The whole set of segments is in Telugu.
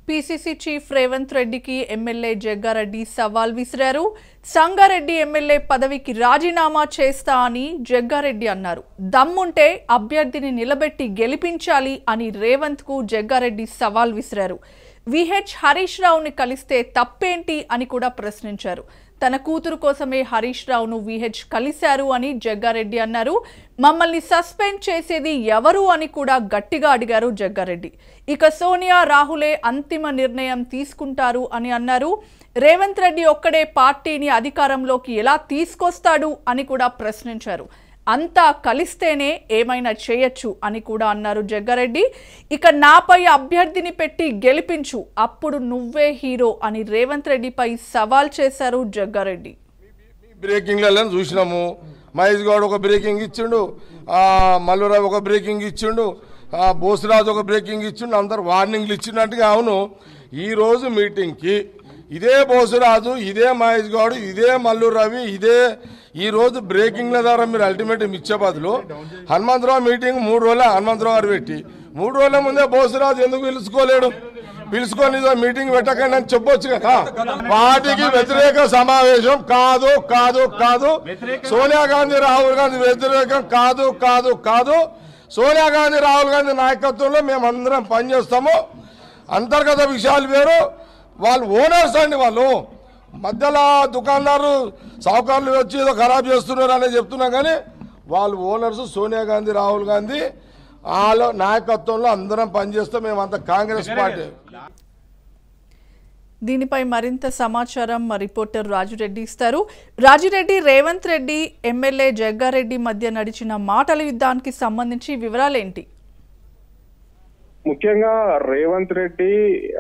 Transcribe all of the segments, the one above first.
పీసీసీ చీఫ్ రేవంత్ రెడ్డికి ఎమ్మెల్యే జగ్గారెడ్డి సవాల్ విసిరారు సంగారెడ్డి ఎమ్మెల్యే పదవికి రాజీనామా చేస్తా అని జగ్గారెడ్డి అన్నారు దమ్ముంటే అభ్యర్థిని నిలబెట్టి గెలిపించాలి అని రేవంత్ కు జగ్గారెడ్డి సవాల్ విసిరారు విహెచ్ హరీష్ రావుని కలిస్తే తప్పేంటి అని కూడా ప్రశ్నించారు తన కూతురు కోసమే హరీష్ రావును విహెచ్ కలిశారు అని జగ్గారెడ్డి అన్నారు మమ్మల్ని సస్పెండ్ చేసేది ఎవరు అని కూడా గట్టిగా అడిగారు జగ్గారెడ్డి ఇక సోనియా రాహులే అంతిమ నిర్ణయం తీసుకుంటారు అని అన్నారు రేవంత్ రెడ్డి ఒక్కడే పార్టీని అధికారంలోకి ఎలా తీసుకొస్తాడు అని కూడా ప్రశ్నించారు అంతా కలిస్తేనే ఏమైనా చేయొచ్చు అని కూడా అన్నారు జగ్గారెడ్డి ఇక నాపై అభ్యర్థిని పెట్టి గెలిపించు అప్పుడు నువ్వే హీరో అని రేవంత్ రెడ్డిపై సవాల్ చేశారు జగ్గారెడ్డి బ్రేకింగ్లలో చూసినాము మహేష్ గౌడ్ ఒక బ్రేకింగ్ ఇచ్చిండు ఆ, మల్లురావు ఒక బ్రేకింగ్ ఇచ్చిండు ఆ, బోసురాజు ఒక బ్రేకింగ్ ఇచ్చిండు అందరు వార్నింగ్లు ఇచ్చినట్టుగా అవును ఈ రోజు మీటింగ్కి ఇదే బోసురాజు ఇదే మహేష్ గౌడ్ ఇదే మల్లు రవి ఇదే ఈ రోజు బ్రేకింగ్ల ద్వారా మీరు అల్టిమేట్ ఇచ్చే బదులు హనుమంతరావు మీటింగ్ మూడు రోజుల హనుమంతరావు గారు పెట్టి మూడు రోజుల ముందే బోసురాజు ఎందుకు పిలుచుకోలేడు పిలుచుకొని ఇదో మీటింగ్ పెట్టకండి అని చెప్పొచ్చు కదా పార్టీకి వ్యతిరేక సమావేశం కాదు కాదు కాదు సోనియా గాంధీ రాహుల్ గాంధీ వ్యతిరేకం కాదు కాదు కాదు సోనియా గాంధీ రాహుల్ గాంధీ నాయకత్వంలో మేమందరం పనిచేస్తాము అంతర్గత విషయాలు వేరు వాళ్ళు ఓనర్స్ అండి వాళ్ళు మధ్యలో దుకాణదారు సావుకారులు వచ్చి ఏదో ఖరాబ్ చేస్తున్నారు అనేది చెప్తున్నా కానీ వాళ్ళు ఓనర్స్ సోనియా గాంధీ రాహుల్ గాంధీ వాళ్ళ నాయకత్వంలో అందరం పనిచేస్తాం మేమంతా కాంగ్రెస్ పార్టీ దీనిపై మరింత సమాచారం మా రిపోర్టర్ రాజురెడ్డి ఇస్తారు రాజురెడ్డి రేవంత్ రెడ్డి ఎమ్మెల్యే జగ్గారెడ్డి మధ్య నడిచిన మాటల యుద్ధానికి సంబంధించి వివరాలేంటి ముఖ్యంగా Revanth Reddy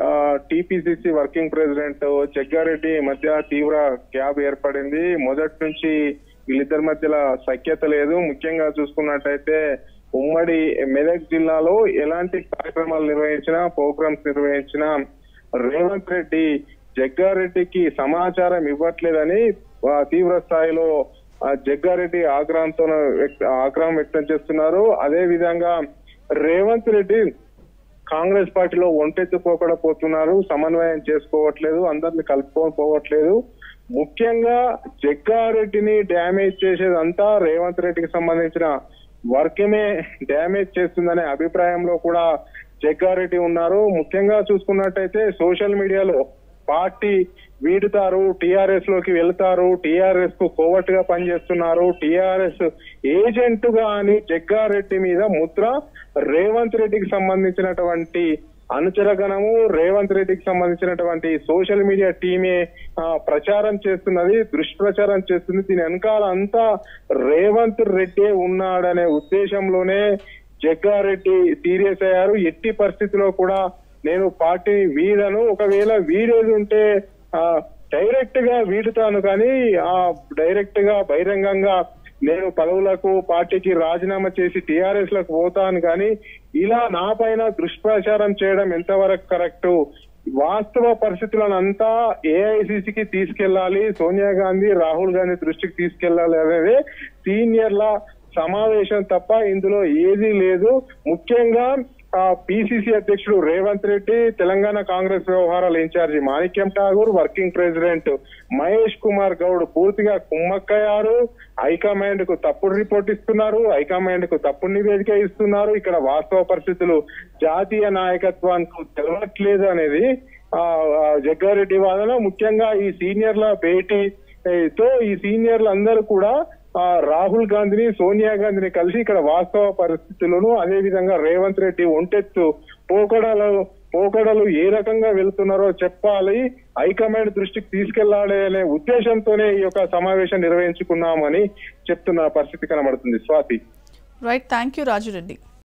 TPCC working president Jaggareddy మధ్య తీవ్ర గ్యాప్ ఏర్పడింది మొదటి నుంచి వీళ్ళిద్దరి మధ్యలో సఖ్యత లేదు ముఖ్యంగా చూసుకున్నట్టయితే ఉమ్మడి మెదక్ జిల్లాలో ఎలాంటి కార్యక్రమాలు నిర్వహించినా ప్రోగ్రామ్స్ నిర్వహించినా రేవంత్ రెడ్డి జగ్గారెడ్డికి సమాచారం ఇవ్వట్లేదని ఆ, తీవ్ర స్థాయిలో ఆ, జగ్గారెడ్డి ఆగ్రహంతో వ్యక్త- ఆగ్రహం వ్యక్తం చేస్తున్నారు అదే విధంగా రేవంత్ రెడ్డి కాంగ్రెస్ పార్టీలో ఒంటెత్తుకోకుండా పోతున్నారు సమన్వయం చేసుకోవట్లేదు అందరిని కలుపుకోకపోవట్లేదు ముఖ్యంగా జగ్గారెడ్డిని డ్యామేజ్ చేసేదంతా రేవంత్ రెడ్డికి సంబంధించిన వర్గమే డ్యామేజ్ చేస్తుందనే అభిప్రాయంలో కూడా జగ్గారెడ్డి ఉన్నారు ముఖ్యంగా చూసుకున్నట్టయితే సోషల్ మీడియాలో పార్టీ వీడుతారు టిఆర్ఎస్ లోకి వెళ్తారు టిఆర్ఎస్ కు కోవట్ గా పనిచేస్తున్నారు టిఆర్ఎస్ ఏజెంట్ గా అని జగ్గారెడ్డి మీద ముద్ర రేవంత్ రెడ్డికి సంబంధించినటువంటి అనుచరగణము రేవంత్ రెడ్డికి సంబంధించినటువంటి సోషల్ మీడియా టీమే ఆ, ప్రచారం చేస్తున్నది దుష్ప్రచారం చేస్తుంది దీని వెనకాల అంతా రేవంత్ రెడ్డి ఉన్నాడనే ఉద్దేశంలోనే జగ్గారెడ్డి సీరియస్ అయ్యారు ఎట్టి పరిస్థితిలో కూడా నేను పార్టీని వీడను ఒకవేళ వీడేది ఉంటే ఆ, డైరెక్ట్ గా వీడుతాను కానీ ఆ డైరెక్ట్ గా బహిరంగంగా నేను పదవులకు పార్టీకి రాజీనామా చేసి టిఆర్ఎస్ లకు పోతాను కానీ ఇలా నా పైన దుష్ప్రచారం చేయడం ఎంతవరకు కరెక్ట్ వాస్తవ పరిస్థితులను అంతా ఏఐసిసికి తీసుకెళ్లాలి సోనియా గాంధీ రాహుల్ గాంధీ దృష్టికి తీసుకెళ్లాలి అనేది సీనియర్ల సమావేశం తప్ప ఇందులో ఏదీ లేదు ముఖ్యంగా ఆ పిసిసి అధ్యక్షుడు రేవంత్ రెడ్డి తెలంగాణ కాంగ్రెస్ వ్యవహారాల incharge Manickam Tagore working president Mahesh Kumar Goud పూర్తిగా కుమ్మక్కయ్యారు హైకమాండ్ కు తప్పుడు రిపోర్ట్ ఇస్తున్నారు హైకమాండ్ కు తప్పుడు నివేదిక ఇస్తున్నారు ఇక్కడ వాస్తవ పరిస్థితులు జాతీయ నాయకత్వానికి తెలవట్లేదు అనేది ఆ ఆ, జగ్గారెడ్డి వాదన ముఖ్యంగా ఈ సీనియర్ల భేటీ ఏ, తో ఈ సీనియర్లు అందరూ కూడా ఆ, రాహుల్ గాంధీని సోనియా గాంధీని కలిసి ఇక్కడ వాస్తవ పరిస్థితులను అదే విధంగా రేవంత్ రెడ్డి ఒంటెత్తు పోకడలు పోకడలు ఏ రకంగా వెళ్తున్నారో చెప్పాలి హైకమాండ్ దృష్టికి తీసుకెళ్లాలి అనే ఉద్దేశంతోనే ఈ యొక్క సమావేశం నిర్వహించుకున్నామని చెప్తున్న పరిస్థితి కనబడుతుంది Swathi right thank you Raju Reddy